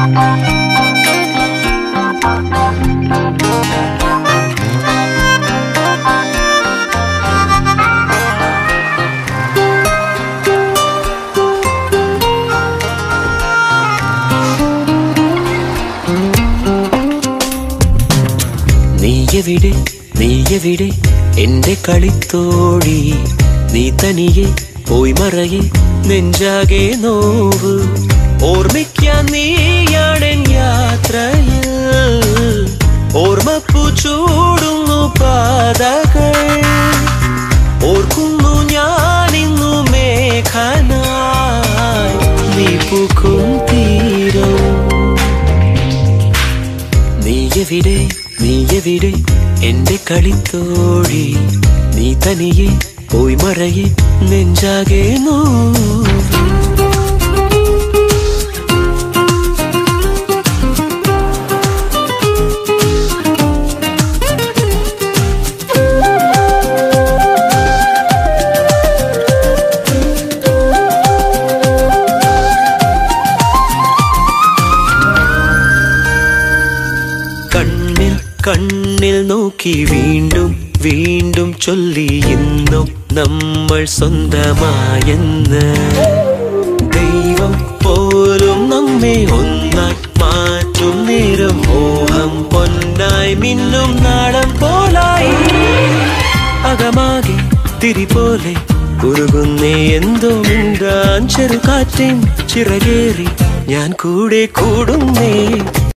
നീയെവിടെ നീയെവിടെ എന്റെ കളിത്തോഴി നീ തനിയെ പോയി മറയെ നെഞ്ചാകെ നോവ് ഓർമ്മിക്കാൻ നീയാണെൻ യാത്രയിൽ ഓർമ്മപ്പു ചൂടുന്നു പാതകൾ ഓർക്കുന്നു ഞാനിന്നു മേഘനായി നീ പൂക്കും തീരം നീയെവിടെ നീയെവിടെ എന്റെ കളിത്തോഴി നീ തനിയെ പോയി മറയെ നെഞ്ചാകെ നോവ് കണ്ണിൽ കണ്ണിൽ നോക്കി വീണ്ടും വീണ്ടും ചൊല്ലി ഇന്നും നമ്മൾ സ്വന്തമായെന്ന് ദൈവം പോലും നമ്മെ ഒന്നായി മാറ്റും നേരം മോഹം പൊന്നായി മിന്നും നാളം പോലായി അകമാകെ തിരി പോലെ ഉരുകുന്നേ എന്തോ മിണ്ടാൻ ചെറുകാറ്റിൻ ചിറകേറി ഞാൻ കൂടെ കൂടുന്നേ